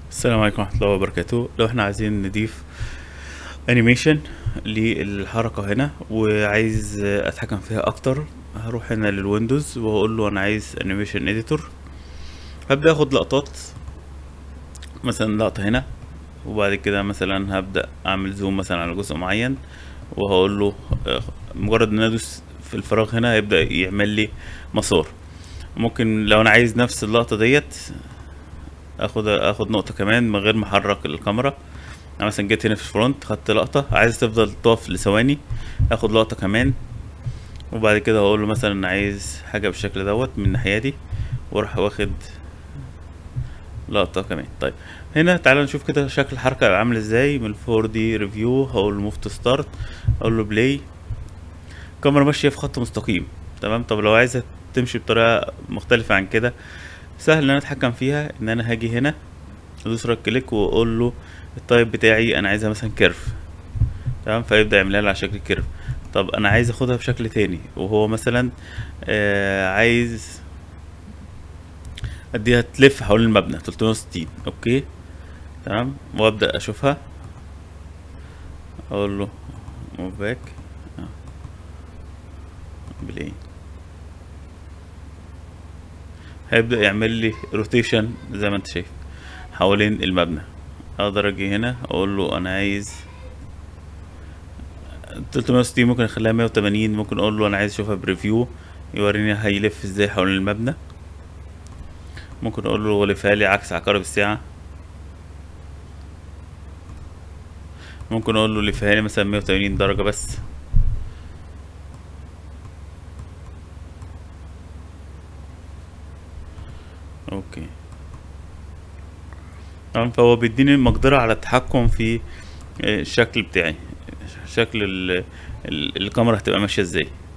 السلام عليكم ورحمة الله وبركاته لو احنا عايزين نضيف انيميشن للحركة هنا وعايز اتحكم فيها اكتر هروح هنا للويندوز وهقول له انا عايز انيميشن اديتور هبدأ اخد لقطات مثلا لقطة هنا وبعد كده مثلا هبدأ اعمل زوم مثلا على جزء معين وهقول له آه، مجرد ان أنا ادوس في الفراغ هنا هيبدأ يعمل لي مسار ممكن لو انا عايز نفس اللقطة ديت اخد اخد نقطة كمان من غير ما احرك الكاميرا انا مثلا جيت هنا في الفرونت خدت لقطة عايز تفضل تقف لثواني اخد لقطة كمان وبعد كده هقول له مثلا عايز حاجة بالشكل دوت من الناحية دي واروح واخد لقطة كمان طيب هنا تعالى نشوف كده شكل الحركة هيبقى عامل ازاي من الفور دي ريفيو هقول له موف تو ستارت اقول له بلاي الكاميرا ماشية في خط مستقيم تمام طب لو عايزة تمشي بطريقة مختلفة عن كده سهل ان انا اتحكم فيها ان انا هاجي هنا ادوس رايت كليك واقول له التايب بتاعي انا عايزها مثلا كيرف تمام فيبدا يعملها لي على شكل كيرف طب انا عايز اخدها بشكل تاني وهو مثلا آه عايز اديها تلف حول المبنى 360 اوكي تمام وابدا اشوفها اقول له موف باك بلاي هيبدأ يعمل لي روتيشن زي ما انت شايف حوالين المبنى اقدر اجي هنا اقول له انا عايز 360 ممكن اخليها 180 ممكن اقول له انا عايز اشوفها بريفيو يوريني هيلف ازاي حوالين المبنى ممكن اقول له لفها لي عكس عقارب الساعة ممكن اقول له لفها لي مثلا 180 درجة بس اوكي تمام فهو بيديني مقدرة على التحكم في آه، الشكل بتاعي شكل ال- ال- الكاميرا هتبقى ماشية ازاي